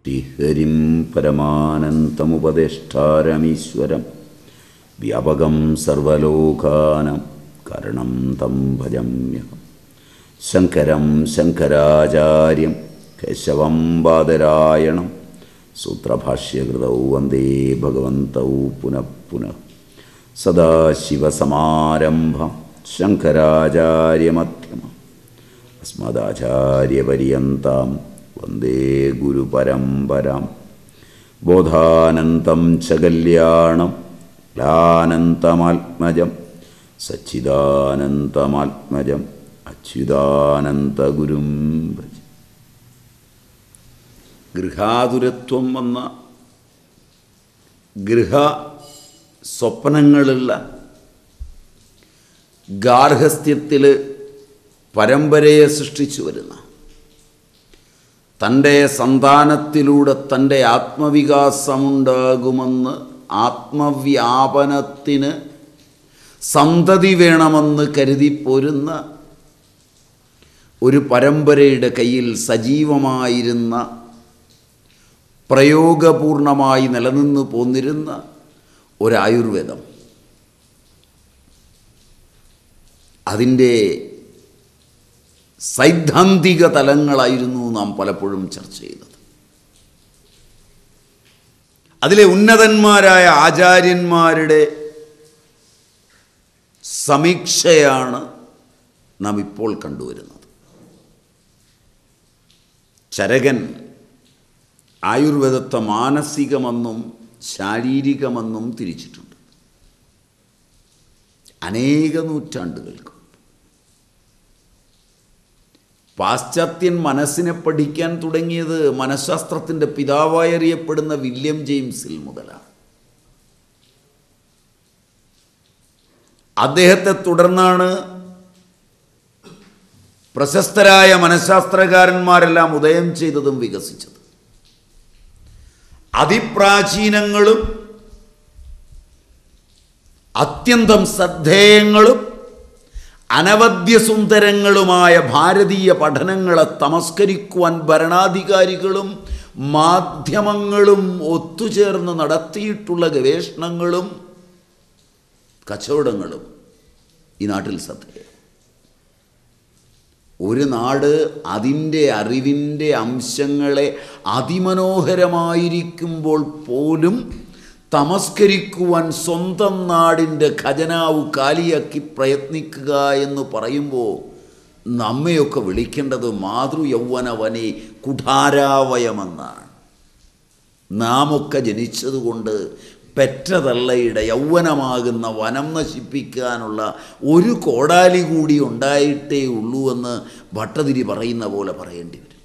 ടിഹരിം പരമാനന്തമുപദേഷ്ടാരമീശ്വരം വ്യാപകം സർവലോകാനം കരണം തം ഭജമ്യഹം ശങ്കരം ശങ്കരാചാര്യം കേശവം ബാദരായണം സൂത്രഭാഷ്യകൃതൗ വന്ദേ ഭഗവന്തൗ പുനഃ പുനഃ സദാശിവസമാരംഭം ശങ്കരാചാര്യമധ്യമം അസ്മദാചാര്യപര്യന്താം വന്ദേ ഗുരുപരമ്പരാം ബോധാനന്തം ച കല്യാണം ലാനന്തമാത്മജം സച്ചിദാനന്തമാത്മജം അച്യുതാനന്തഗുരും ഭജ ഗൃഹാതുരത്വം വന്ന ഗൃഹ സ്വപ്നങ്ങളുള്ള ഗാർഹസ്ഥ്യത്തിൽ പരമ്പരയെ സൃഷ്ടിച്ചു വരുന്ന തൻ്റെ സന്താനത്തിലൂടെ തൻ്റെ ആത്മവികാസമുണ്ടാകുമെന്ന് ആത്മവ്യാപനത്തിന് സന്തതി വേണമെന്ന് കരുതിപ്പോരുന്ന ഒരു പരമ്പരയുടെ കയ്യിൽ സജീവമായിരുന്ന പ്രയോഗപൂർണമായി നിലനിന്ന് പോന്നിരുന്ന ഒരായുർവേദം അതിൻ്റെ സൈദ്ധാന്തിക തലങ്ങളായിരുന്നു നാം പലപ്പോഴും ചർച്ച ചെയ്തത് അതിലെ ഉന്നതന്മാരായ ആചാര്യന്മാരുടെ സമീക്ഷയാണ് നാം ഇപ്പോൾ കണ്ടുവരുന്നത് ചരകൻ ആയുർവേദത്തെ മാനസികമെന്നും ശാരീരികമെന്നും തിരിച്ചിട്ടുണ്ട് അനേക നൂറ്റാണ്ടുകൾക്ക് പാശ്ചാത്യൻ മനസ്സിനെ പഠിക്കാൻ തുടങ്ങിയത് മനഃശാസ്ത്രത്തിൻ്റെ പിതാവായി അറിയപ്പെടുന്ന വില്യം ജെയിംസിൽ മുതലാണ് അദ്ദേഹത്തെ തുടർന്നാണ് പ്രശസ്തരായ മനഃശാസ്ത്രകാരന്മാരെല്ലാം ഉദയം ചെയ്തതും വികസിച്ചത് അതിപ്രാചീനങ്ങളും അത്യന്തം ശ്രദ്ധേയങ്ങളും അനവദ്യസുന്ദരങ്ങളുമായ ഭാരതീയ പഠനങ്ങളെ തമസ്കരിക്കുവാൻ ഭരണാധികാരികളും മാധ്യമങ്ങളും ഒത്തുചേർന്ന് നടത്തിയിട്ടുള്ള ഗവേഷണങ്ങളും കച്ചവടങ്ങളും ഈ നാട്ടിൽ ശ്രദ്ധേയം ഒരു നാട് അതിൻ്റെ അറിവിൻ്റെ അംശങ്ങളെ അതിമനോഹരമായിരിക്കുമ്പോൾ പോലും തമസ്കരിക്കുവാൻ സ്വന്തം നാടിൻ്റെ ഖജനാവ് കാലിയാക്കി പ്രയത്നിക്കുക എന്ന് പറയുമ്പോൾ നമ്മയൊക്കെ വിളിക്കേണ്ടത് മാതൃ യൗവനവനെ കുഠാരാവയമെന്നാണ് നാമൊക്കെ ജനിച്ചതുകൊണ്ട് പെറ്റതള്ളയുടെ യൗവനമാകുന്ന വനം നശിപ്പിക്കാനുള്ള ഒരു കോടാലി കൂടി ഉണ്ടായിട്ടേ ഉള്ളൂ എന്ന് ഭട്ടതിരി പറയുന്ന പോലെ പറയേണ്ടി വരും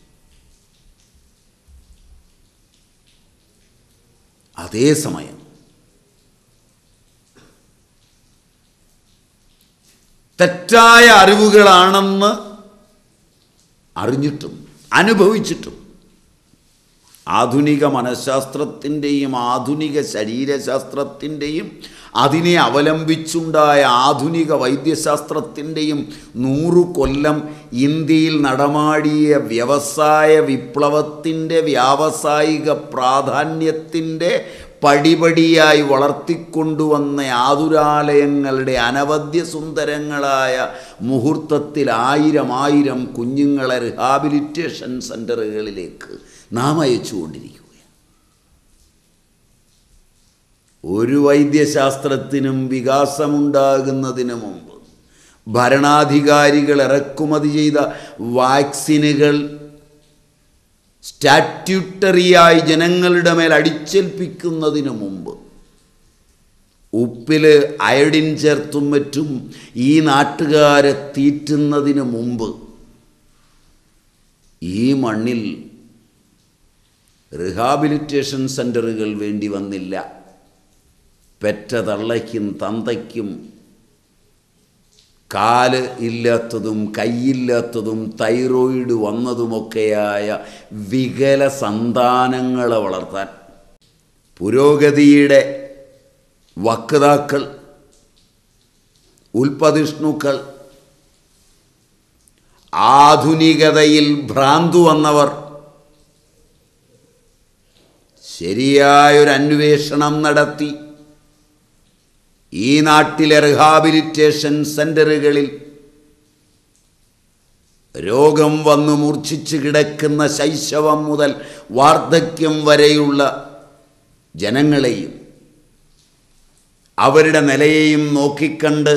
അതേസമയം തെറ്റായ അറിവുകളാണെന്ന് അറിഞ്ഞിട്ടും അനുഭവിച്ചിട്ടും ആധുനിക മനഃശാസ്ത്രത്തിൻ്റെയും ആധുനിക ശരീരശാസ്ത്രത്തിൻ്റെയും അതിനെ അവലംബിച്ചുണ്ടായ ആധുനിക വൈദ്യശാസ്ത്രത്തിൻ്റെയും നൂറു കൊല്ലം ഇന്ത്യയിൽ നടമാടിയ വ്യവസായ വിപ്ലവത്തിൻ്റെ വ്യാവസായിക പ്രാധാന്യത്തിൻ്റെ പടിപടിയായി വളർത്തിക്കൊണ്ടുവന്ന ആതുരാലയങ്ങളുടെ അനവധ്യ സുന്ദരങ്ങളായ മുഹൂർത്തത്തിൽ ആയിരം ആയിരം കുഞ്ഞുങ്ങളെ റിഹാബിലിറ്റേഷൻ സെൻ്ററുകളിലേക്ക് നാം അയച്ചുകൊണ്ടിരിക്കുകയാണ് ഒരു വൈദ്യശാസ്ത്രത്തിനും വികാസമുണ്ടാകുന്നതിന് മുമ്പ് ഭരണാധികാരികൾ ഇറക്കുമതി ചെയ്ത വാക്സിനുകൾ സ്റ്റാറ്റ്യൂട്ടറിയായി ജനങ്ങളുടെ മേൽ അടിച്ചേൽപ്പിക്കുന്നതിന് മുമ്പ് ഉപ്പിൽ അയഡിൻ ചേർത്തും മറ്റും ഈ നാട്ടുകാരെ തീറ്റുന്നതിന് മുമ്പ് ഈ മണ്ണിൽ റിഹാബിലിറ്റേഷൻ സെൻ്ററുകൾ വേണ്ടി വന്നില്ല പെറ്റ തള്ളയ്ക്കും തന്തയ്ക്കും കാല് ഇല്ലാത്തതും കൈയില്ലാത്തതും തൈറോയിഡ് വന്നതുമൊക്കെയായ വികല സന്താനങ്ങളെ വളർത്താൻ പുരോഗതിയുടെ വക്താക്കൾ ഉൽപ്പതിഷ്ണുക്കൾ ആധുനികതയിൽ ഭ്രാന്തു വന്നവർ ശരിയായൊരു അന്വേഷണം നടത്തി ഈ നാട്ടിലെ റിഹാബിലിറ്റേഷൻ സെൻ്ററുകളിൽ രോഗം വന്നു മൂർച്ഛിച്ച് കിടക്കുന്ന ശൈശവം മുതൽ വാർദ്ധക്യം വരെയുള്ള ജനങ്ങളെയും അവരുടെ നിലയെയും നോക്കിക്കണ്ട്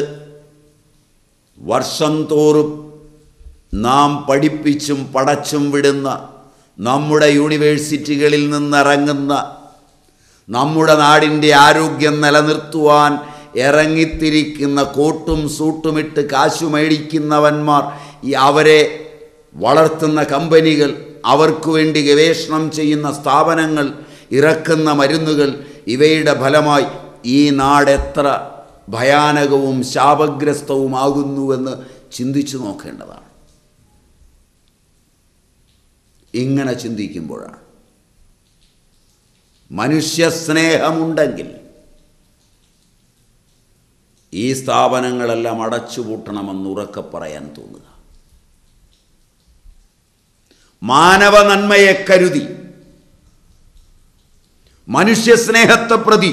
വർഷം തോറും നാം പഠിപ്പിച്ചും പടച്ചും വിടുന്ന നമ്മുടെ യൂണിവേഴ്സിറ്റികളിൽ നിന്നിറങ്ങുന്ന നമ്മുടെ നാടിൻ്റെ ആരോഗ്യം നിലനിർത്തുവാൻ ഇറങ്ങിത്തിരിക്കുന്ന കോട്ടും സൂട്ടുമിട്ട് കാശു മേടിക്കുന്നവന്മാർ ഈ അവരെ വളർത്തുന്ന കമ്പനികൾ അവർക്ക് വേണ്ടി ഗവേഷണം ചെയ്യുന്ന സ്ഥാപനങ്ങൾ ഇറക്കുന്ന മരുന്നുകൾ ഇവയുടെ ഫലമായി ഈ നാടെത്ര ഭയാനകവും ശാപഗ്രസ്തവുമാകുന്നുവെന്ന് ചിന്തിച്ചു നോക്കേണ്ടതാണ് ഇങ്ങനെ ചിന്തിക്കുമ്പോഴാണ് മനുഷ്യസ്നേഹമുണ്ടെങ്കിൽ ഈ സ്ഥാപനങ്ങളെല്ലാം അടച്ചുപൂട്ടണമെന്ന് ഉറക്കെ പറയാൻ തോന്നുക മാനവ നന്മയെ കരുതി മനുഷ്യസ്നേഹത്തെ പ്രതി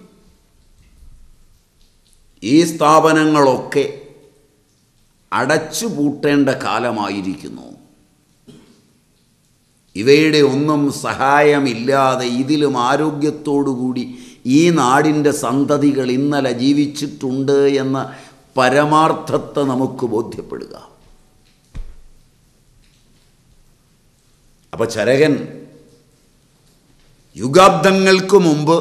ഈ സ്ഥാപനങ്ങളൊക്കെ അടച്ചുപൂട്ടേണ്ട കാലമായിരിക്കുന്നു ഇവയുടെ ഒന്നും സഹായമില്ലാതെ ഇതിലും ആരോഗ്യത്തോടുകൂടി ഈ നാടിൻ്റെ സന്തതികൾ ഇന്നലെ ജീവിച്ചിട്ടുണ്ട് എന്ന പരമാർത്ഥത്തെ നമുക്ക് ബോധ്യപ്പെടുക അപ്പോൾ ചരകൻ യുഗാബ്ദങ്ങൾക്ക് മുമ്പ്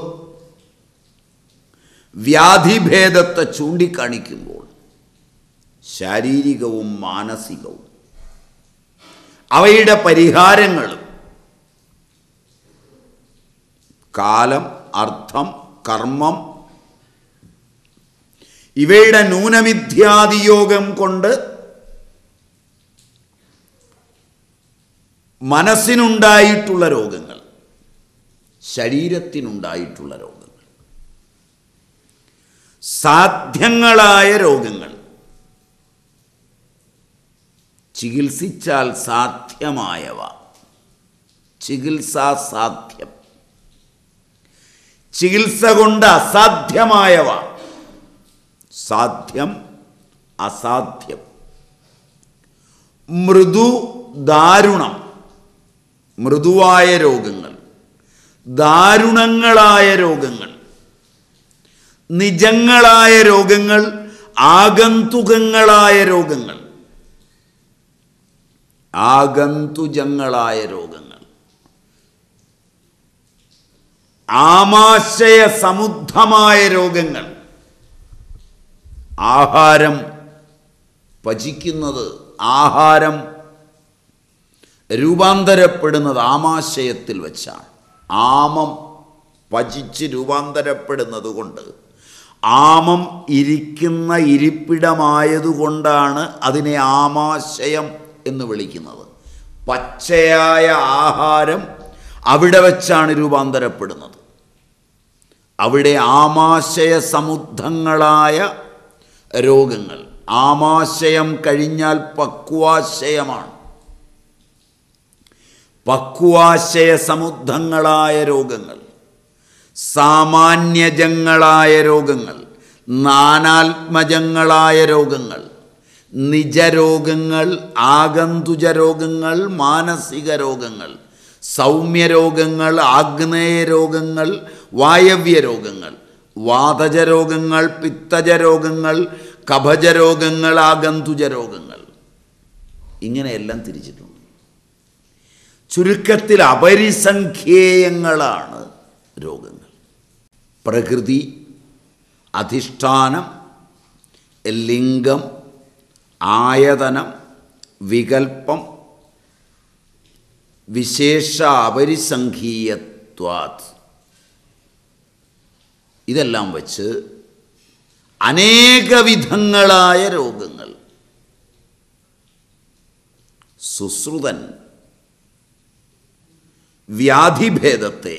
വ്യാധിഭേദത്തെ ചൂണ്ടിക്കാണിക്കുമ്പോൾ ശാരീരികവും മാനസികവും അവയുടെ പരിഹാരങ്ങളും കാലം അർത്ഥം കർമ്മം ഇവയുടെ ന്യൂനമിഥ്യാദിയോഗം കൊണ്ട് മനസ്സിനുണ്ടായിട്ടുള്ള രോഗങ്ങൾ ശരീരത്തിനുണ്ടായിട്ടുള്ള രോഗങ്ങൾ സാധ്യങ്ങളായ രോഗങ്ങൾ ചികിത്സിച്ചാൽ സാധ്യമായവ ചികിത്സാ സാധ്യം ചികിത്സ കൊണ്ട് അസാധ്യമായവ സാധ്യം അസാധ്യം മൃദു ദാരുണം മൃദുവായ രോഗങ്ങൾ ദാരുണങ്ങളായ രോഗങ്ങൾ നിജങ്ങളായ രോഗങ്ങൾ ആഗന്തുകങ്ങളായ രോഗങ്ങൾ ആഗന്തുജങ്ങളായ രോഗങ്ങൾ ആമാശയ സമുദ്ധമായ രോഗങ്ങൾ ആഹാരം പചിക്കുന്നത് ആഹാരം രൂപാന്തരപ്പെടുന്നത് ആമാശയത്തിൽ വെച്ചാണ് ആമം പചിച്ച് രൂപാന്തരപ്പെടുന്നത് കൊണ്ട് ആമം ഇരിക്കുന്ന ഇരിപ്പിടമായതുകൊണ്ടാണ് അതിനെ ആമാശയം എന്ന് വിളിക്കുന്നത് പച്ചയായ ആഹാരം അവിടെ വെച്ചാണ് രൂപാന്തരപ്പെടുന്നത് അവിടെ ആമാശയ സമുദ്ധങ്ങളായ രോഗങ്ങൾ ആമാശയം കഴിഞ്ഞാൽ പക്വാശയമാണ് പക്വാശയ സമുദ്ധങ്ങളായ രോഗങ്ങൾ സാമാന്യജങ്ങളായ രോഗങ്ങൾ നാനാത്മജങ്ങളായ രോഗങ്ങൾ നിജരോഗങ്ങൾ ആഗന്തുജ രോഗങ്ങൾ മാനസിക രോഗങ്ങൾ സൗമ്യരോഗങ്ങൾ ആഗ്നേയ രോഗങ്ങൾ വായവ്യ രോഗങ്ങൾ വാതജ രോഗങ്ങൾ പിത്തജ രോഗങ്ങൾ കഫജ രോഗങ്ങൾ ആഗന്തുജ രോഗങ്ങൾ ഇങ്ങനെയെല്ലാം തിരിച്ചിട്ടുണ്ട് ചുരുക്കത്തിൽ അപരിസംഖ്യേയങ്ങളാണ് രോഗങ്ങൾ പ്രകൃതി അധിഷ്ഠാനം ലിംഗം ആയതനം വികൽപ്പം വിശേഷ അപരിസംഖീയത്വാത് ഇതെല്ലാം വച്ച് അനേകവിധങ്ങളായ രോഗങ്ങൾ സുശ്രുതൻ വ്യാധിഭേദത്തെ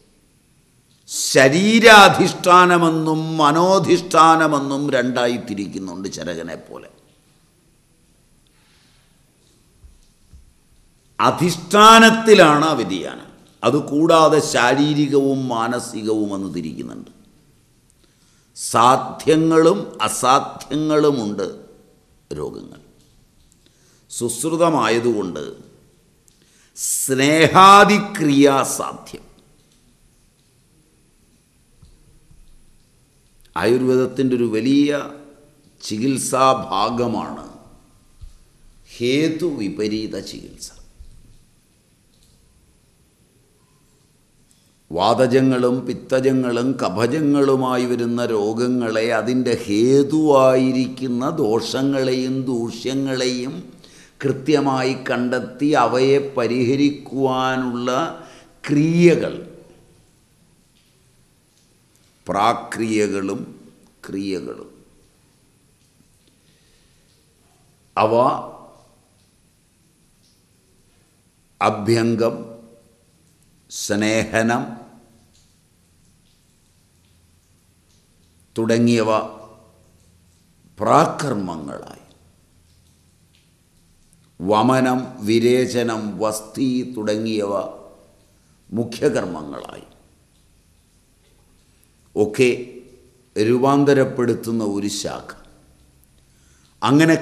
ശരീരാധിഷ്ഠാനമെന്നും മനോധിഷ്ഠാനമെന്നും രണ്ടായി തിരിക്കുന്നുണ്ട് ചരകനെ പോലെ അധിഷ്ഠാനത്തിലാണ് ആ വ്യതിയാനം അതുകൂടാതെ ശാരീരികവും മാനസികവും എന്ന് തിരിക്കുന്നുണ്ട് സാധ്യങ്ങളും അസാധ്യങ്ങളുമുണ്ട് രോഗങ്ങൾ സുശ്രുതമായതുകൊണ്ട് സ്നേഹാദിക്രിയാസാധ്യം ആയുർവേദത്തിൻ്റെ ഒരു വലിയ ചികിത്സാ ഭാഗമാണ് ഹേതു വിപരീത ചികിത്സ വാതജങ്ങളും പിത്തജങ്ങളും കഫജങ്ങളുമായി വരുന്ന രോഗങ്ങളെ അതിൻ്റെ ഹേതുവായിരിക്കുന്ന ദോഷങ്ങളെയും ദൂഷ്യങ്ങളെയും കൃത്യമായി കണ്ടെത്തി അവയെ പരിഹരിക്കുവാനുള്ള ക്രിയകൾ പ്രാക്രിയകളും ക്രിയകളും അവ അഭ്യംഗം സ്നേഹനം തുടങ്ങിയവ പ്രാകർമ്മങ്ങളായി വമനം വിരേചനം വസ്തി തുടങ്ങിയവ മുഖ്യകർമ്മങ്ങളായി ഒക്കെ രൂപാന്തരപ്പെടുത്തുന്ന ഒരു ശാഖ അങ്ങനെ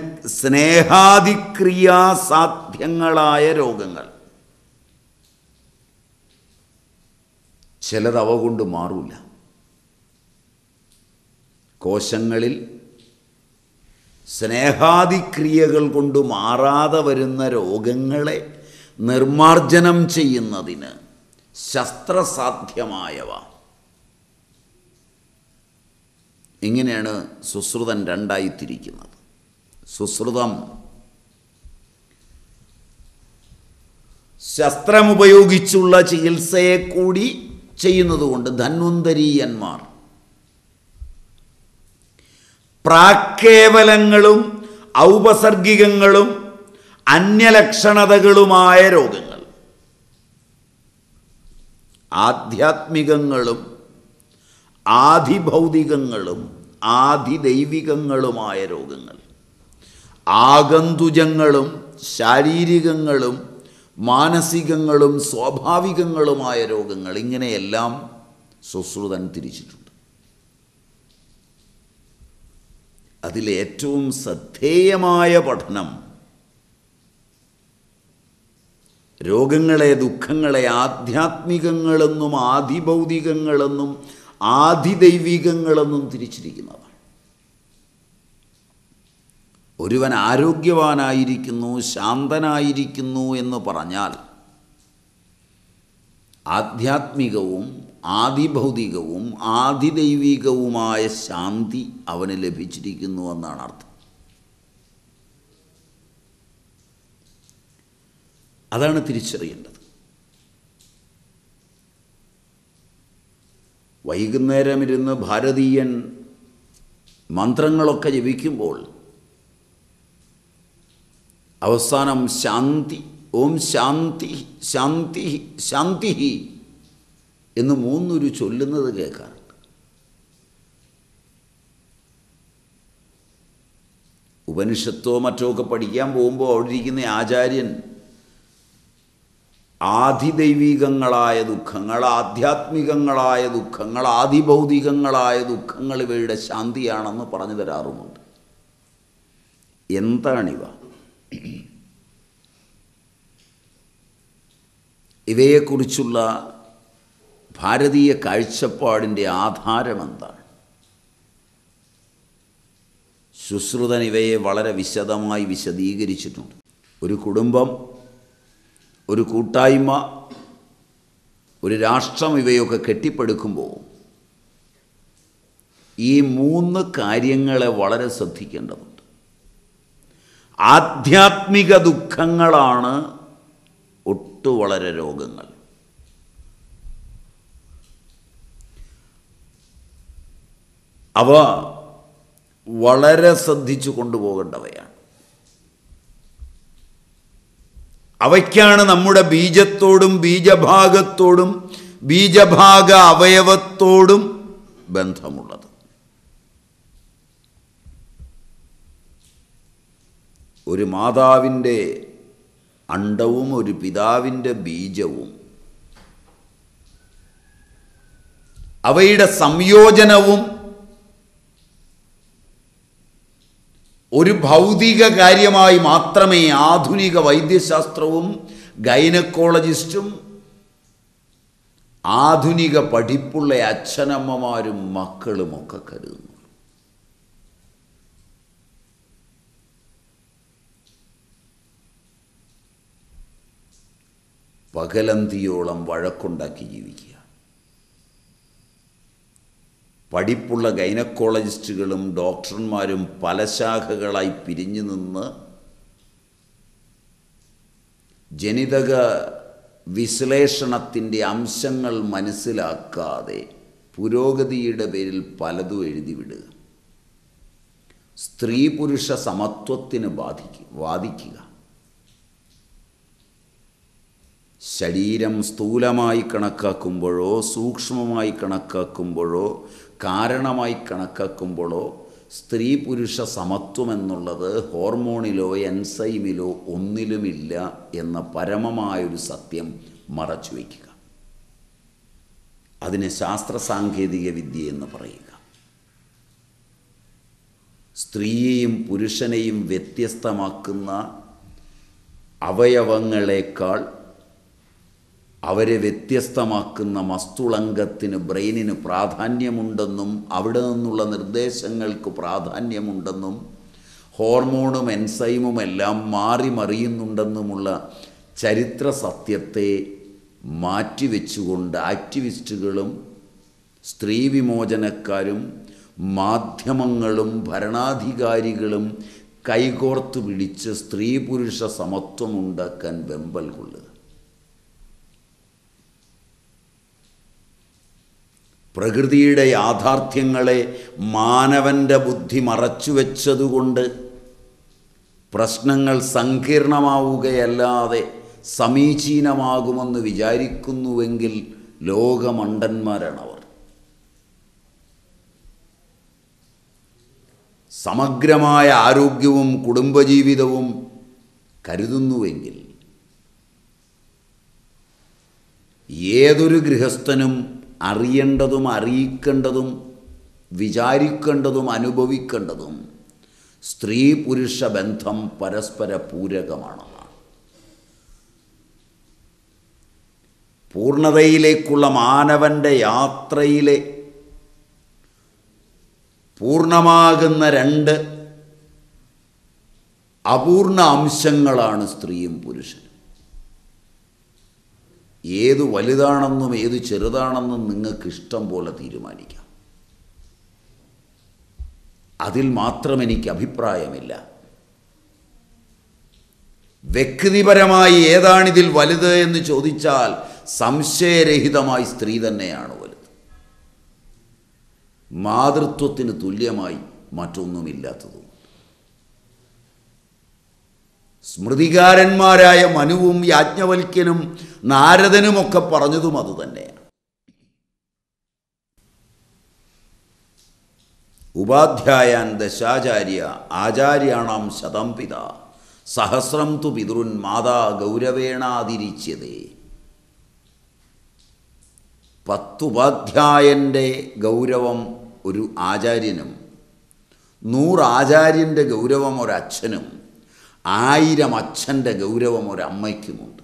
സ്നേഹാതിക്രിയാസാധ്യങ്ങളായ രോഗങ്ങൾ ചിലത് അവ കൊണ്ട് മാറൂല കോശങ്ങളിൽ സ്നേഹാദിക്രിയകൾ കൊണ്ട് മാറാതെ വരുന്ന രോഗങ്ങളെ നിർമാർജനം ചെയ്യുന്നതിന് ശസ്ത്രസാധ്യമായവ ഇങ്ങനെയാണ് സുശ്രുതൻ രണ്ടായി തിരിക്കുന്നത് സുശ്രുതം ശസ്ത്രമുപയോഗിച്ചുള്ള ചികിത്സയെ കൂടി ചെയ്യുന്നതുകൊണ്ട് ധന്വന്തരീയന്മാർ പ്രാക്കേവലങ്ങളും ഔപസർഗികങ്ങളും അന്യലക്ഷണതകളുമായ രോഗങ്ങൾ ആധ്യാത്മികങ്ങളും ആധിഭൗതികങ്ങളും ആധിദൈവികങ്ങളുമായ രോഗങ്ങൾ ആഗന്തുജങ്ങളും ശാരീരികങ്ങളും മാനസികങ്ങളും സ്വാഭാവികങ്ങളുമായ രോഗങ്ങൾ ഇങ്ങനെയെല്ലാം സുശ്രുതൻ തിരിച്ചിട്ടുണ്ട് അതിലേറ്റവും ശ്രദ്ധേയമായ പഠനം രോഗങ്ങളെ ദുഃഖങ്ങളെ ആധ്യാത്മികങ്ങളെന്നും ആധിഭൗതികങ്ങളെന്നും ആധിദൈവികങ്ങളെന്നും തിരിച്ചിരിക്കുന്നതാണ് ഒരുവൻ ആരോഗ്യവാനായിരിക്കുന്നു ശാന്തനായിരിക്കുന്നു എന്ന് പറഞ്ഞാൽ ആധ്യാത്മികവും ആദിഭൗതികവും ആദിദൈവികവുമായ ശാന്തി അവന് ലഭിച്ചിരിക്കുന്നു എന്നാണ് അർത്ഥം അതാണ് തിരിച്ചറിയേണ്ടത് വൈകുന്നേരം ഇരുന്ന് ഭാരതീയൻ മന്ത്രങ്ങളൊക്കെ ജപിക്കുമ്പോൾ അവസാനം ശാന്തി ഓം ശാന്തി ശാന്തി ശാന്തി എന്ന് മൂന്നൊരു ചൊല്ലുന്നത് കേൾക്കാറുണ്ട് ഉപനിഷത്തോ മറ്റോ ഒക്കെ പഠിക്കാൻ പോകുമ്പോൾ അവിടെ ഇരിക്കുന്ന ആചാര്യൻ ആധിദൈവികങ്ങളായ ദുഃഖങ്ങൾ ആധ്യാത്മികങ്ങളായ ദുഃഖങ്ങൾ ആദിഭൗതികങ്ങളായ ദുഃഖങ്ങൾ ഇവയുടെ ശാന്തിയാണെന്ന് പറഞ്ഞു തരാറുമുണ്ട് എന്താണിവ ഇവയെക്കുറിച്ചുള്ള ഭാരതീയ കാഴ്ചപ്പാടിൻ്റെ ആധാരം എന്താണ് ശുശ്രുതൻ ഇവയെ വളരെ വിശദമായി വിശദീകരിച്ചിട്ടുണ്ട് ഒരു കുടുംബം ഒരു കൂട്ടായ്മ ഒരു രാഷ്ട്രം ഇവയൊക്കെ കെട്ടിപ്പടുക്കുമ്പോൾ ഈ മൂന്ന് കാര്യങ്ങളെ വളരെ ശ്രദ്ധിക്കേണ്ടതുണ്ട് ആധ്യാത്മിക ദുഃഖങ്ങളാണ് ഒട്ടു വളരെ രോഗങ്ങൾ അവ വളരെ ശ്രദ്ധിച്ചു കൊണ്ടുപോകേണ്ടവയാണ് അവയ്ക്കാണ് നമ്മുടെ ബീജത്തോടും ബീജഭാഗത്തോടും ബീജഭാഗ അവയവത്തോടും ബന്ധമുള്ളത് ഒരു മാതാവിൻ്റെ അണ്ടവും ഒരു പിതാവിൻ്റെ ബീജവും അവയുടെ സംയോജനവും ഒരു ഭൗതിക കാര്യമായി മാത്രമേ ആധുനിക വൈദ്യശാസ്ത്രവും ഗൈനക്കോളജിസ്റ്റും ആധുനിക പഠിപ്പുള്ള അച്ഛനമ്മമാരും മക്കളുമൊക്കെ കരുതുന്നു പകലന്തിയോളം വഴക്കുണ്ടാക്കി ജീവിക്കുക പഠിപ്പുള്ള ഗൈനക്കോളജിസ്റ്റുകളും ഡോക്ടർമാരും പല ശാഖകളായി പിരിഞ്ഞു നിന്ന് ജനിതക വിശ്ലേഷണത്തിൻ്റെ അംശങ്ങൾ മനസ്സിലാക്കാതെ പുരോഗതിയുടെ പേരിൽ പലതും എഴുതി വിടുക സ്ത്രീ പുരുഷ സമത്വത്തിന് ബാധിക്കുക വാദിക്കുക ശരീരം സ്ഥൂലമായി കണക്കാക്കുമ്പോഴോ സൂക്ഷ്മമായി കണക്കാക്കുമ്പോഴോ കാരണമായി കണക്കാക്കുമ്പോഴോ സ്ത്രീ പുരുഷ സമത്വം എന്നുള്ളത് ഹോർമോണിലോ എൻസൈമിലോ ഒന്നിലുമില്ല എന്ന പരമമായൊരു സത്യം മറച്ചു വയ്ക്കുക അതിന് ശാസ്ത്ര സാങ്കേതിക വിദ്യ എന്ന് പറയുക സ്ത്രീയെയും പുരുഷനെയും വ്യത്യസ്തമാക്കുന്ന അവയവങ്ങളെക്കാൾ അവരെ വ്യത്യസ്തമാക്കുന്ന മസ്തുളങ്കത്തിന് ബ്രെയിനിന് പ്രാധാന്യമുണ്ടെന്നും അവിടെ നിന്നുള്ള നിർദ്ദേശങ്ങൾക്ക് പ്രാധാന്യമുണ്ടെന്നും ഹോർമോണും എൻസൈമും എല്ലാം മാറി മറിയുന്നുണ്ടെന്നുമുള്ള ചരിത്ര സത്യത്തെ മാറ്റിവെച്ചുകൊണ്ട് ആക്ടിവിസ്റ്റുകളും സ്ത്രീ വിമോചനക്കാരും മാധ്യമങ്ങളും ഭരണാധികാരികളും കൈകോർത്ത് പിടിച്ച് സ്ത്രീ പുരുഷ സമത്വം ഉണ്ടാക്കാൻ വെമ്പൽ കൊള്ളുക പ്രകൃതിയുടെ യാഥാർത്ഥ്യങ്ങളെ മാനവൻ്റെ ബുദ്ധി മറച്ചുവെച്ചതുകൊണ്ട് പ്രശ്നങ്ങൾ സങ്കീർണമാവുകയല്ലാതെ സമീചീനമാകുമെന്ന് വിചാരിക്കുന്നുവെങ്കിൽ ലോകമണ്ടന്മാരാണവർ സമഗ്രമായ ആരോഗ്യവും കുടുംബജീവിതവും കരുതുന്നുവെങ്കിൽ ഏതൊരു ഗൃഹസ്ഥനും അറിയേണ്ടതും അറിയിക്കേണ്ടതും വിചാരിക്കേണ്ടതും അനുഭവിക്കേണ്ടതും സ്ത്രീ പുരുഷ ബന്ധം പരസ്പര പൂരകമാണെന്നാണ് പൂർണ്ണതയിലേക്കുള്ള മാനവൻ്റെ യാത്രയിലെ പൂർണ്ണമാകുന്ന രണ്ട് അപൂർണ അംശങ്ങളാണ് സ്ത്രീയും പുരുഷനും ഏത് വലുതാണെന്നും ഏത് ചെറുതാണെന്നും നിങ്ങൾക്ക് ഇഷ്ടം പോലെ തീരുമാനിക്കാം അതിൽ മാത്രം എനിക്ക് അഭിപ്രായമില്ല വ്യക്തിപരമായി ഏതാണിതിൽ വലുത് എന്ന് ചോദിച്ചാൽ സംശയരഹിതമായി സ്ത്രീ തന്നെയാണ് വലുത് മാതൃത്വത്തിന് തുല്യമായി മറ്റൊന്നുമില്ലാത്തതും സ്മൃതികാരന്മാരായ മനുവും യാജ്ഞവൽക്യനും നാരദനുമൊക്കെ പറഞ്ഞതും അതുതന്നെയാണ് ഉപാധ്യായാൻ ദശാചാര്യ ആചാര്യാണാം ശതം പിത സഹസ്രം തു പിതൃൻ മാതാ ഗൗരവേണാതിരിച്ചതേ പത്തുപാധ്യായൻ്റെ ഗൗരവം ഒരു ആചാര്യനും നൂറ് ആചാര്യൻ്റെ ഗൗരവം ഒരച്ഛനും ആയിരം അച്ഛൻ്റെ ഗൗരവം ഒരമ്മയ്ക്കുമുണ്ട്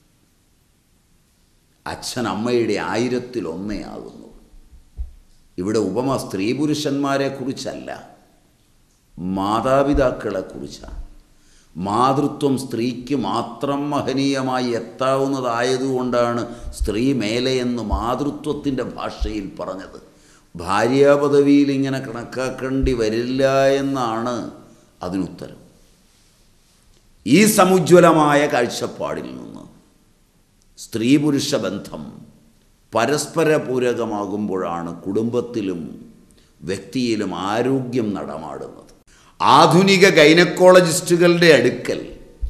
അച്ഛൻ അമ്മയുടെ ആയിരത്തിലൊന്നേ ആകുന്നു ഇവിടെ ഉപമ സ്ത്രീ പുരുഷന്മാരെ കുറിച്ചല്ല മാതാപിതാക്കളെ കുറിച്ചാണ് മാതൃത്വം സ്ത്രീക്ക് മാത്രം മഹനീയമായി എത്താവുന്നതായതുകൊണ്ടാണ് സ്ത്രീ മേലെ എന്ന് മാതൃത്വത്തിൻ്റെ ഭാഷയിൽ പറഞ്ഞത് ഭാര്യാപദവിയിൽ ഇങ്ങനെ കണക്കാക്കേണ്ടി വരില്ല എന്നാണ് അതിനുത്തരം ഈ സമുജ്വലമായ കാഴ്ചപ്പാടിൽ നിന്ന് സ്ത്രീ പുരുഷ ബന്ധം പരസ്പര പൂരകമാകുമ്പോഴാണ് കുടുംബത്തിലും വ്യക്തിയിലും ആരോഗ്യം നടമാടുന്നത് ആധുനിക ഗൈനക്കോളജിസ്റ്റുകളുടെ അടുക്കൽ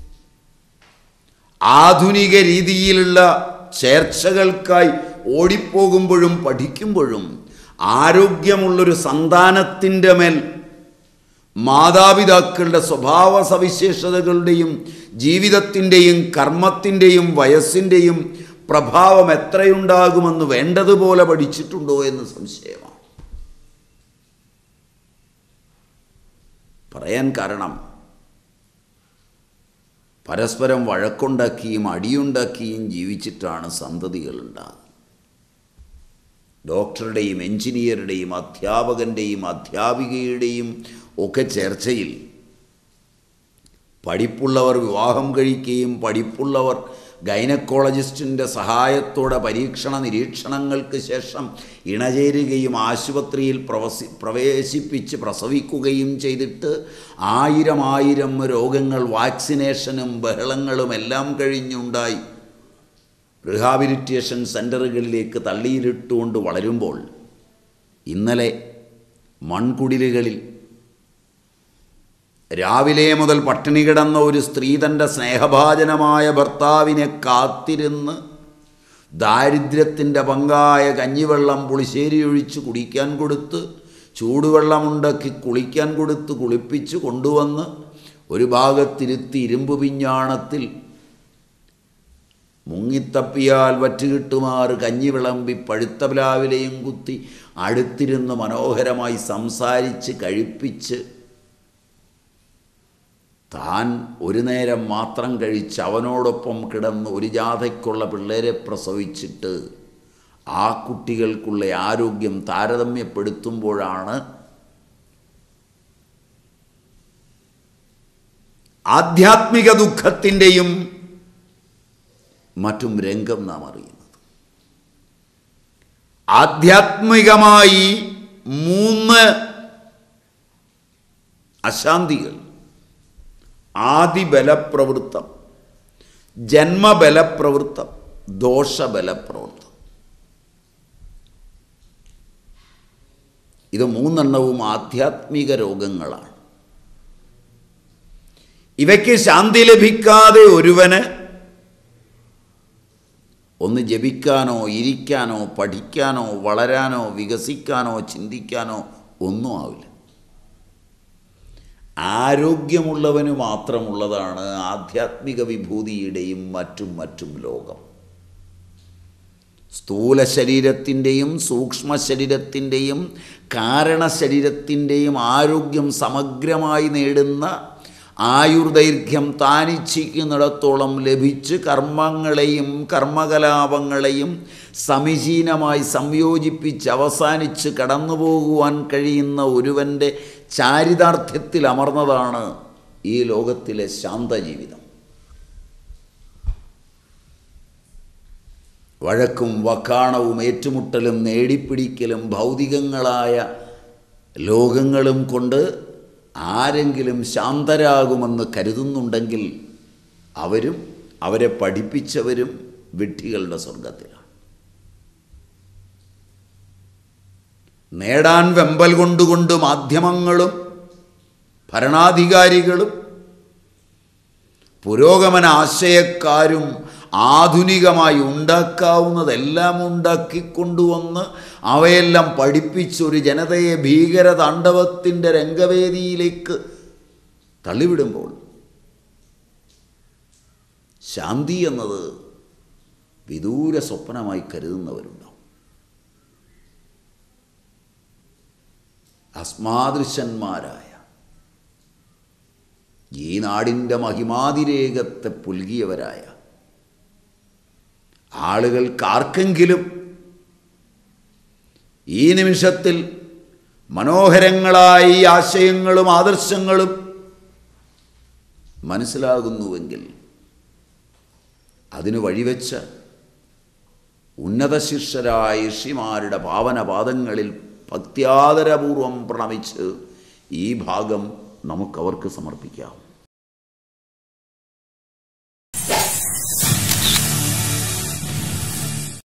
ആധുനിക രീതിയിലുള്ള ചേർച്ചകൾക്കായി ഓടിപ്പോകുമ്പോഴും പഠിക്കുമ്പോഴും ആരോഗ്യമുള്ളൊരു സന്താനത്തിൻ്റെ മേൽ മാതാപിതാക്കളുടെ സ്വഭാവ സവിശേഷതകളുടെയും ജീവിതത്തിൻ്റെയും കർമ്മത്തിൻ്റെയും വയസ്സിൻ്റെയും പ്രഭാവം എത്രയുണ്ടാകുമെന്ന് വേണ്ടതുപോലെ പഠിച്ചിട്ടുണ്ടോ എന്ന് സംശയമാണ് പറയാൻ കാരണം പരസ്പരം വഴക്കുണ്ടാക്കിയും അടിയുണ്ടാക്കിയും ജീവിച്ചിട്ടാണ് സന്തതികൾ ഉണ്ടാകുന്നത് ഡോക്ടറുടെയും എഞ്ചിനീയറുടെയും അധ്യാപകൻ്റെയും അധ്യാപികയുടെയും ഒക്കെ ചർച്ചയിൽ പഠിപ്പുള്ളവർ വിവാഹം കഴിക്കുകയും പഠിപ്പുള്ളവർ ഗൈനക്കോളജിസ്റ്റിൻ്റെ സഹായത്തോടെ പരീക്ഷണ നിരീക്ഷണങ്ങൾക്ക് ശേഷം ഇണചേരുകയും ആശുപത്രിയിൽ പ്രവസി പ്രവേശിപ്പിച്ച് പ്രസവിക്കുകയും ചെയ്തിട്ട് ആയിരം ആയിരം രോഗങ്ങൾ വാക്സിനേഷനും ബഹളങ്ങളും എല്ലാം കഴിഞ്ഞുണ്ടായി റിഹാബിലിറ്റേഷൻ സെൻ്ററുകളിലേക്ക് തള്ളിയിലിട്ടുകൊണ്ട് വളരുമ്പോൾ ഇന്നലെ മൺകുടിലുകളിൽ രാവിലെ മുതൽ പട്ടിണി കിടന്ന ഒരു സ്ത്രീ തൻ്റെ സ്നേഹഭാജനമായ ഭർത്താവിനെ കാത്തിരുന്ന് ദാരിദ്ര്യത്തിൻ്റെ പങ്കായ കഞ്ഞിവെള്ളം പുളിശ്ശേരി ഒഴിച്ച് കുടിക്കാൻ കൊടുത്ത് ചൂടുവെള്ളമുണ്ടാക്കി കുളിക്കാൻ കൊടുത്ത് കുളിപ്പിച്ച് കൊണ്ടുവന്ന് ഒരു ഭാഗത്തിരുത്തി ഇരുമ്പ് പിഞ്ഞാണത്തിൽ മുങ്ങിത്തപ്പിയാൽ വറ്റുകിട്ടുമാറ് കഞ്ഞി വിളമ്പി പഴുത്ത പ്ലാവിലെയും കുത്തി അടുത്തിരുന്ന് മനോഹരമായി സംസാരിച്ച് കഴിപ്പിച്ച് താൻ ഒരു നേരം മാത്രം കഴിച്ച് അവനോടൊപ്പം കിടന്ന് ഒരു ജാഥയ്ക്കുള്ള പിള്ളേരെ പ്രസവിച്ചിട്ട് ആ കുട്ടികൾക്കുള്ള ആരോഗ്യം താരതമ്യപ്പെടുത്തുമ്പോഴാണ് ആധ്യാത്മിക ദുഃഖത്തിൻ്റെയും മറ്റും രംഗം നാം അറിയുന്നത് ആധ്യാത്മികമായി മൂന്ന് അശാന്തികൾ ആദിബലപ്രവൃത്തം ജന്മബലപ്രവൃത്തം ദോഷബലപ്രവൃത്തം ഇത് മൂന്നെണ്ണവും ആധ്യാത്മിക രോഗങ്ങളാണ് ഇവയ്ക്ക് ശാന്തി ലഭിക്കാതെ ഒരുവന് ഒന്ന് ജപിക്കാനോ ഇരിക്കാനോ പഠിക്കാനോ വളരാനോ വികസിക്കാനോ ചിന്തിക്കാനോ ഒന്നും ആവില്ല ആരോഗ്യമുള്ളവന് മാത്രമുള്ളതാണ് ആധ്യാത്മിക വിഭൂതിയുടെയും മറ്റും മറ്റും ലോകം സ്ഥൂല ശരീരത്തിൻ്റെയും സൂക്ഷ്മ ശരീരത്തിൻ്റെയും കാരണ ശരീരത്തിൻ്റെയും ആരോഗ്യം സമഗ്രമായി നേടുന്ന ആയുർദൈർഘ്യം താനിച്ഛിക്കുന്നിടത്തോളം ലഭിച്ച് കർമ്മങ്ങളെയും കർമ്മകലാപങ്ങളെയും സമീചീനമായി സംയോജിപ്പിച്ച് അവസാനിച്ച് കടന്നു പോകുവാൻ കഴിയുന്ന ഒരുവൻ്റെ ചാരിതാർത്ഥ്യത്തിൽ അമർന്നതാണ് ഈ ലോകത്തിലെ ശാന്തജീവിതം വഴക്കും വക്കാണവും ഏറ്റുമുട്ടലും നേടിപ്പിടിക്കലും ഭൗതികങ്ങളായ ലോകങ്ങളും കൊണ്ട് ആരെങ്കിലും ശാന്തരാകുമെന്ന് കരുതുന്നുണ്ടെങ്കിൽ അവരും അവരെ പഠിപ്പിച്ചവരും വിഡ്ഢികളുടെ സ്വർഗത്തിലാണ് നേടാൻ വെമ്പൽ കൊണ്ടുകൊണ്ട് മാധ്യമങ്ങളും ഭരണാധികാരികളും പുരോഗമന ആശയക്കാരും ആധുനികമായി ഉണ്ടാക്കാവുന്നതെല്ലാം ഉണ്ടാക്കിക്കൊണ്ടുവന്ന് അവയെല്ലാം പഠിപ്പിച്ച് ഒരു ജനതയെ ഭീകര താണ്ഡവത്തിൻ്റെ രംഗവേദിയിലേക്ക് തള്ളിവിടുമ്പോൾ ശാന്തി എന്നത് വിദൂര സ്വപ്നമായി കരുതുന്നവരുണ്ടാവും അസ്മാദൃശന്മാരായ ഈ നാടിൻ്റെ മഹിമാതിരേകത്തെ പുൽകിയവരായ ആളുകൾക്കാർക്കെങ്കിലും ഈ നിമിഷത്തിൽ മനോഹരങ്ങളായ ഈ ആശയങ്ങളും ആദർശങ്ങളും മനസ്സിലാകുന്നുവെങ്കിൽ അതിനു വഴിവെച്ച് ഉന്നത ശിഷ്യരായ ഋഷിമാരുടെ പാവനപാദങ്ങളിൽ ഭക്ത്യാദരപൂർവം പ്രണമിച്ച് ഈ ഭാഗം നമുക്കവർക്ക് സമർപ്പിക്കാം